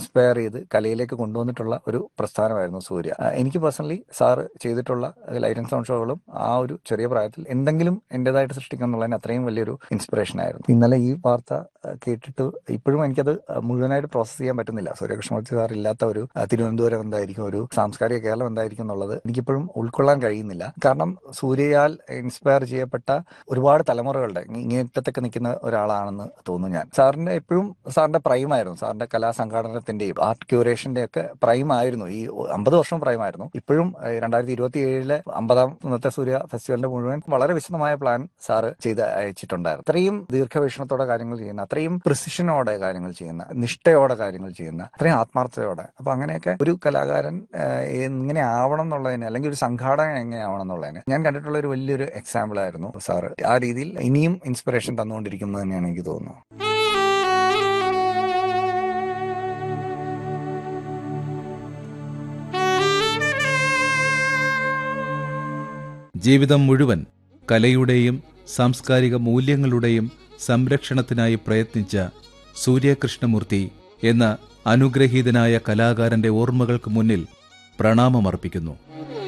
inspire ചെയ്ത് കലയിലേക്ക് കൊണ്ടുവന്നിട്ടുള്ള ഒരു പ്രസ്ഥാനമായിരുന്നു സൂര്യ ആ, എനിക്ക് പേഴ്സണലി സാറ് ചെയ്തിട്ടുള്ള ലൈറ്റ് ആൻഡ് സൗണ്ട് ഷോകളും ആ ഒരു ചെറിയ പ്രായത്തിൽ എന്തെങ്കിലും എൻ്റെതായിട്ട് സൃഷ്ടിക്കുക എന്നുള്ളതിന് അത്രയും വലിയൊരു ഇൻസ്പിറേഷൻ ആയിരുന്നു ഇന്നലെ ഈ വാർത്ത ആ, കേട്ടിട്ട് ഇപ്പോഴും എനിക്കത് മുഴുവനായിട്ട് പ്രോസസ് ചെയ്യാൻ പറ്റുന്നില്ല സൂര്യകൃഷ്ണമൂർത്തി സാർ ഇല്ലാത്ത ഒരു ആ, തിരുവനന്തപുരം എന്തായിരിക്കും ഒരു സാംസ്കാരിക കേരളം എന്തായിരിക്കും എന്നുള്ളത് എനിക്കിപ്പോഴും ഉൾക്കൊള്ളാൻ കഴിയുന്നില്ല കാരണം സൂര്യയാൽ ഇൻസ്പയർ ചെയ്യപ്പെട്ട ഒരുപാട് തലമുറകളുടെ ഇങ്ങ- ഇങ്ങേറ്റത്തൊക്കെ നിൽക്കുന്ന ഒരാളാണെന്ന് തോന്നുന്നു ഞാൻ സാറിന്റെ എപ്പോഴും സാറിന്റെ പ്രൈം ആയിരുന്നു സാറിന്റെ കലാസംഘാടനത്തിന്റെയും ആർട്ട് ക്യൂറേഷന്റെ ഒക്കെ പ്രൈം ആയിരുന്നു ഈ അമ്പത് വർഷം പ്രൈം ആയിരുന്നു ഇപ്പോഴും രണ്ടായിരത്തി ഇരുപത്തി ഏഴിലെ അമ്പതാം ഇന്നത്തെ സൂര്യ ഫെസ്റ്റിവലിന്റെ മുഴുവൻ വളരെ വിശദമായ പ്ലാൻ സാറ് ചെയ്ത് അയച്ചിട്ടുണ്ടായിരുന്നു അത്രയും ദീർഘവീക്ഷണത്തോടെ കാര്യങ്ങൾ ചെയ്യുന്ന അത്രയും പ്രിസിഷനോടെ കാര്യങ്ങൾ ചെയ്യുന്ന നിഷ്ഠയോടെ കാര്യങ്ങൾ ചെയ്യുന്ന അത്രയും ആത്മാർത്ഥതയോടെ അപ്പൊ അങ്ങനെയൊക്കെ ഒരു കലാകാരൻ ആഹ്, എങ്ങനെ ആവണം എന്നുള്ളതിന് അല്ലെങ്കിൽ ഒരു സംഘാടകൻ എങ്ങനെ ആവണം എന്നുള്ളതിന് ഞാൻ കണ്ടിട്ടുള്ള ഒരു വലിയൊരു എക്സാമ്പിൾ ആയിരുന്നു സാറ് ആ രീതിയിൽ ഇനിയും ഇൻസ്പിറേഷൻ തന്നുകൊണ്ടിരിക്കുന്നത് തന്നെയാണ് എനിക്ക് തോന്നുന്നത് ജീവിതം മുഴുവൻ കലയുടെയും സാംസ്കാരിക മൂല്യങ്ങളുടെയും സംരക്ഷണത്തിനായി പ്രയത്നിച്ച സൂര്യകൃഷ്ണമൂർത്തി എന്ന അനുഗ്രഹീതനായ കലാകാരന്റെ ഓർമ്മകൾക്ക് മുന്നിൽ പ്രണാമമർപ്പിക്കുന്നു